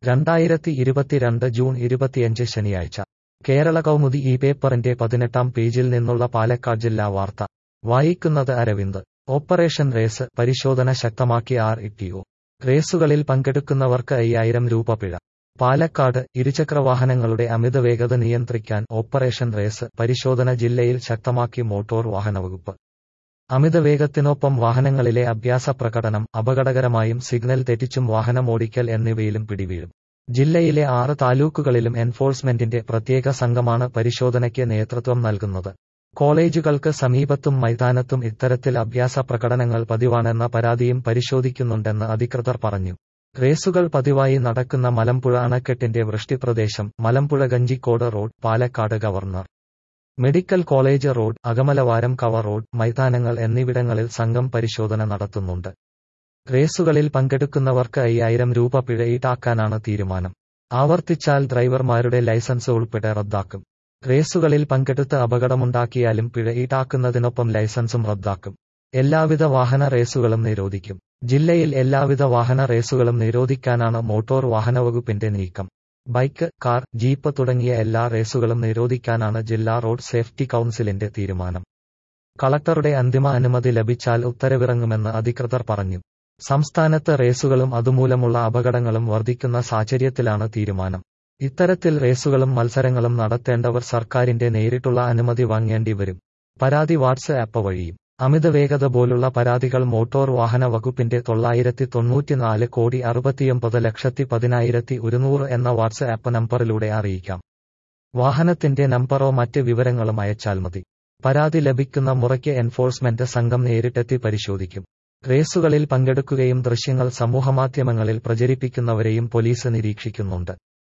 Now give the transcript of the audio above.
രണ്ടായിരത്തി ഇരുപത്തിരണ്ട് ജൂൺ ഇരുപത്തിയഞ്ച് ശനിയാഴ്ച കേരള കൗമുദി ഈ പേപ്പറിന്റെ പതിനെട്ടാം പേജിൽ നിന്നുള്ള പാലക്കാട് ജില്ലാ വാർത്ത വായിക്കുന്നത് അരവിന്ദ് ഓപ്പറേഷൻ റേസ് പരിശോധന ശക്തമാക്കി ആർ ഇട്ടിഒ റേസുകളിൽ പങ്കെടുക്കുന്നവർക്ക് അയ്യായിരം രൂപ പിഴ പാലക്കാട് ഇരുചക്രവാഹനങ്ങളുടെ അമിതവേഗത നിയന്ത്രിക്കാൻ ഓപ്പറേഷൻ റേസ് പരിശോധന ജില്ലയിൽ ശക്തമാക്കി മോട്ടോർ വാഹന വകുപ്പ് അമിതവേഗത്തിനൊപ്പം വാഹനങ്ങളിലെ അഭ്യാസ പ്രകടനം അപകടകരമായും സിഗ്നൽ തെറ്റിച്ചും വാഹനമോടിക്കൽ എന്നിവയിലും പിടിവീഴും ജില്ലയിലെ ആറ് താലൂക്കുകളിലും എൻഫോഴ്സ്മെന്റിന്റെ പ്രത്യേക സംഘമാണ് പരിശോധനയ്ക്ക് നേതൃത്വം നൽകുന്നത് കോളേജുകൾക്ക് സമീപത്തും മൈതാനത്തും ഇത്തരത്തിൽ അഭ്യാസ പ്രകടനങ്ങൾ പതിവാണെന്ന പരാതിയും പരിശോധിക്കുന്നുണ്ടെന്ന് അധികൃതർ പറഞ്ഞു റേസുകൾ പതിവായി നടക്കുന്ന മലമ്പുഴ അണക്കെട്ടിന്റെ വൃഷ്ടിപ്രദേശം Malampuzha Kanjikode road Palakkad governor medical college road Akamalavaram cover road മൈതാനങ്ങൾ എന്നിവിടങ്ങളിൽ സംഘം പരിശോധന നടത്തുന്നുണ്ട് റേസുകളിൽ പങ്കെടുക്കുന്നവർക്ക് അയ്യായിരം രൂപ പിഴ ഈടാക്കാനാണ് തീരുമാനം ആവർത്തിച്ചാൽ ഡ്രൈവർമാരുടെ ലൈസൻസ് ഉൾപ്പെടെ റദ്ദാക്കും റേസുകളിൽ പങ്കെടുത്ത് അപകടമുണ്ടാക്കിയാലും പിഴ ഈടാക്കുന്നതിനൊപ്പം ലൈസൻസും റദ്ദാക്കും എല്ലാവിധ വാഹന റേസുകളും നിരോധിക്കും ജില്ലയിൽ എല്ലാവിധ വാഹന റേസുകളും നിരോധിക്കാനാണ് മോട്ടോർ വാഹന വകുപ്പിന്റെ നീക്കം ബൈക്ക് കാർ ജീപ്പ് തുടങ്ങിയ എല്ലാ റേസുകളും നിരോധിക്കാനാണ് ജില്ലാ റോഡ് സേഫ്റ്റി കൌൺസിലിന്റെ തീരുമാനം കളക്ടറുടെ അന്തിമ അനുമതി ലഭിച്ചാൽ ഉത്തരവിറങ്ങുമെന്ന് അധികൃതർ പറഞ്ഞു സംസ്ഥാനത്ത് റേസുകളും അതുമൂലമുള്ള അപകടങ്ങളും വർദ്ധിക്കുന്ന സാഹചര്യത്തിലാണ് തീരുമാനം ഇത്തരത്തിൽ റേസുകളും മത്സരങ്ങളും നടത്തേണ്ടവർ സർക്കാരിന്റെ നേരിട്ടുള്ള അനുമതി വാങ്ങേണ്ടി വരും പരാതി വാട്സ് ആപ്പ് വഴിയും അമിതവേഗത പോലുള്ള പരാതികൾ മോട്ടോർ വാഹന വകുപ്പിന്റെ തൊള്ളായിരത്തി തൊണ്ണൂറ്റിനാല് കോടി അറുപത്തിയൊമ്പത് ലക്ഷത്തി പതിനായിരത്തി ഒരുന്നൂറ് എന്ന വാട്സ് ആപ്പ് നമ്പറിലൂടെ അറിയിക്കാം വാഹനത്തിന്റെ നമ്പറോ മറ്റ് വിവരങ്ങളും അയച്ചാൽ മതി പരാതി ലഭിക്കുന്ന മുറയ്ക്ക് എൻഫോഴ്സ്മെന്റ് സംഘം നേരിട്ടെത്തി പരിശോധിക്കും റേസുകളിൽ പങ്കെടുക്കുകയും ദൃശ്യങ്ങൾ സമൂഹമാധ്യമങ്ങളിൽ പ്രചരിപ്പിക്കുന്നവരെയും പോലീസ് നിരീക്ഷിക്കുന്നുണ്ട്